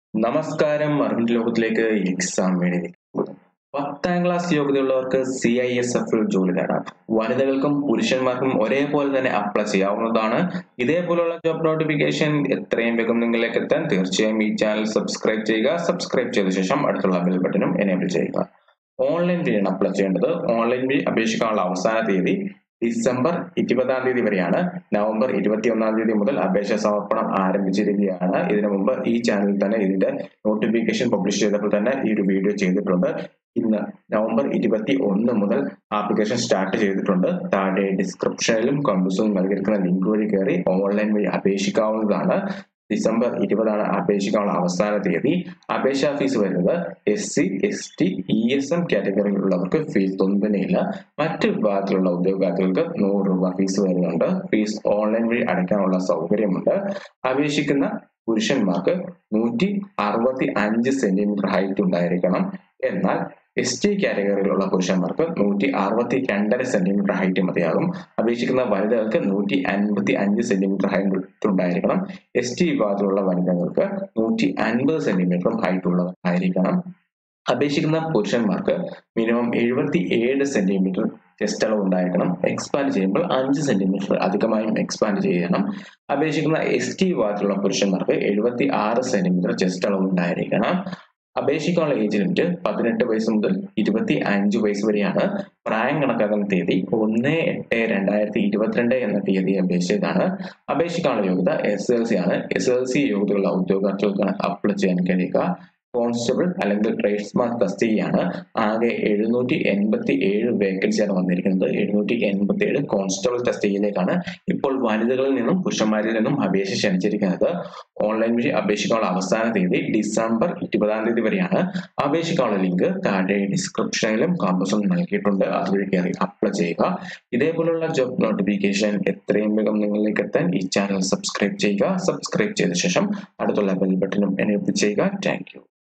നമസ്കാരം അറിവിന്റെ ലോകത്തിലേക്ക് എക്സാം വേണ്ടി പത്താം ക്ലാസ് യോഗ്യതയുള്ളവർക്ക് സി ഐ എസ് എഫിൽ ജോലി നേടാം വനിതകൾക്കും പുരുഷന്മാർക്കും ഒരേപോലെ തന്നെ അപ്ലൈ ചെയ്യാവുന്നതാണ് ഇതേപോലുള്ള ജോബ് നോട്ടിഫിക്കേഷൻ എത്രയും വേഗം നിങ്ങളിലേക്ക് എത്താൻ തീർച്ചയായും ഈ ചാനൽ സബ്സ്ക്രൈബ് ചെയ്യുക സബ്സ്ക്രൈബ് ചെയ്ത ശേഷം അടുത്തുള്ള ബെൽ ബട്ടനും എനേബിൾ ചെയ്യുക ഓൺലൈൻ വഴിയാണ് അപ്ലൈ ചെയ്യേണ്ടത് ഓൺലൈൻ വഴി അപേക്ഷിക്കാനുള്ള അവസാന തീയതി ഡിസംബർ ഇരുപതാം തീയതി വരെയാണ് നവംബർ ഇരുപത്തി ഒന്നാം തീയതി മുതൽ അപേക്ഷ സമർപ്പണം ആരംഭിച്ചിരിക്കുകയാണ് ഇതിനു മുമ്പ് ഈ ചാനലിൽ തന്നെ ഇതിന്റെ നോട്ടിഫിക്കേഷൻ പബ്ലിഷ് ചെയ്തപ്പോൾ തന്നെ ഈ ഒരു വീഡിയോ ചെയ്തിട്ടുണ്ട് ഇന്ന് നവംബർ ഇരുപത്തി ഒന്ന് മുതൽ ആപ്ലിക്കേഷൻ സ്റ്റാർട്ട് ചെയ്തിട്ടുണ്ട് താഴെ ഡിസ്ക്രിപ്ഷനിലും കമ്പസും നൽകിയിരിക്കുന്ന ലിങ്ക് വഴി കയറി ഓൺലൈൻ വഴി അപേക്ഷിക്കാവുന്നതാണ് ഡിസംബർ ഇരുപതാണ് അപേക്ഷിക്കാനുള്ള അവസാന തീയതി അപേക്ഷാ ഫീസ് വരുന്നത് S C S T E S M കാറ്റഗറിയിലുള്ളവർക്ക് ഫീസ് ഒന്നിനില്ല മറ്റ് വിഭാഗത്തിലുള്ള ഉദ്യോഗാർത്ഥികൾക്ക് നൂറ് രൂപ ഫീസ് വരുന്നുണ്ട് ഫീസ് ഓൺലൈൻ വഴി അടയ്ക്കാനുള്ള സൗകര്യമുണ്ട് അപേക്ഷിക്കുന്ന പുരുഷന്മാർക്ക് നൂറ്റി അറുപത്തി അഞ്ച് സെന്റിമീറ്റർ ഹൈറ്റ് ഉണ്ടായിരിക്കണം എന്നാൽ എസ് ടി കാറ്റഗറിയിലുള്ള പുരുഷന്മാർക്ക് നൂറ്റി അറുപത്തി രണ്ടര സെന്റിമീറ്റർ ഹൈറ്റ് മതിയാകും അപേക്ഷിക്കുന്ന വനിതകൾക്ക് നൂറ്റി അൻപത്തി അഞ്ച് സെന്റിമീറ്റർ ഹൈറ്റ് ഉണ്ടായിരിക്കണം എസ് ടി വിഭാഗത്തിലുള്ള വനിതകൾക്ക് നൂറ്റി അൻപത് സെന്റിമീറ്ററും ഹൈറ്റ് ഉള്ളതായിരിക്കണം അപേക്ഷിക്കുന്ന പുരുഷന്മാർക്ക് മിനിമം എഴുപത്തി ഏഴ് സെന്റിമീറ്റർ ചെസ്റ്റ് അളവ് ഉണ്ടായിരിക്കണം എക്സ്പാൻഡ് ചെയ്യുമ്പോൾ അഞ്ച് സെന്റിമീറ്റർ അധികമായും എക്സ്പാൻഡ് ചെയ്യണം അപേക്ഷിക്കുന്ന എസ് ടി വിഭാഗത്തിലുള്ള പുരുഷന്മാർക്ക് എഴുപത്തി ആറ് സെന്റിമീറ്റർ ചെസ്റ്റ് അളവ് ഉണ്ടായിരിക്കണം അപേക്ഷിക്കാനുള്ള ഏജ് ലിമിറ്റ് പതിനെട്ട് വയസ്സ് മുതൽ ഇരുപത്തി അഞ്ച് വയസ്സ് വരെയാണ് പ്രായം കണക്കാക്കുന്ന തീയതി ഒന്ന് എട്ട് രണ്ടായിരത്തി ഇരുപത്തിരണ്ട് എന്ന തീയതി അപേക്ഷിച്ചതാണ് അപേക്ഷിക്കാനുള്ള യോഗ്യത എസ് എൽ സി ആണ് എസ് എൽ സി യോഗ്യതയുള്ള ഉദ്യോഗാർത്ഥികൾക്കാണ് അപ്ലൈ ചെയ്യാൻ കഴിയുക കോൺസ്റ്റബിൾ അല്ലെങ്കിൽ ട്രേഡ്സ്മാൻ തസ്തികയാണ് ആകെ എഴുന്നൂറ്റി എൺപത്തി ഏഴ് വേക്കൻസിയാണ് വന്നിരിക്കുന്നത് എഴുന്നൂറ്റി എൺപത്തി ഏഴ് കോൺസ്റ്റബിൾ തസ്തികയിലേക്കാണ് ഇപ്പോൾ വനിതകളിൽ നിന്നും പുരുഷന്മാരിൽ നിന്നും അപേക്ഷ ക്ഷണിച്ചിരിക്കുന്നത് ഓൺലൈൻ വഴി അപേക്ഷിക്കാനുള്ള അവസാന തീയതി ഡിസംബർ ഇരുപതാം തീയതി വരെയാണ് അപേക്ഷിക്കാനുള്ള ലിങ്ക് താഴെ ഡിസ്ക്രിപ്ഷനിലും കാമ്പസും നൽകിയിട്ടുണ്ട് അതുവഴി കയറി അപ്ലൈ ചെയ്യുക ഇതേപോലുള്ള ജോബ് നോട്ടിഫിക്കേഷൻ എത്രയും വേഗം നിങ്ങളിലേക്ക് എത്താൻ ഈ ചാനൽ സബ്സ്ക്രൈബ് ചെയ്യുക സബ്സ്ക്രൈബ് ചെയ്ത ശേഷം അടുത്തുള്ള ബെൽ ബട്ടണും എനേബിൾ ചെയ്യുക താങ്ക്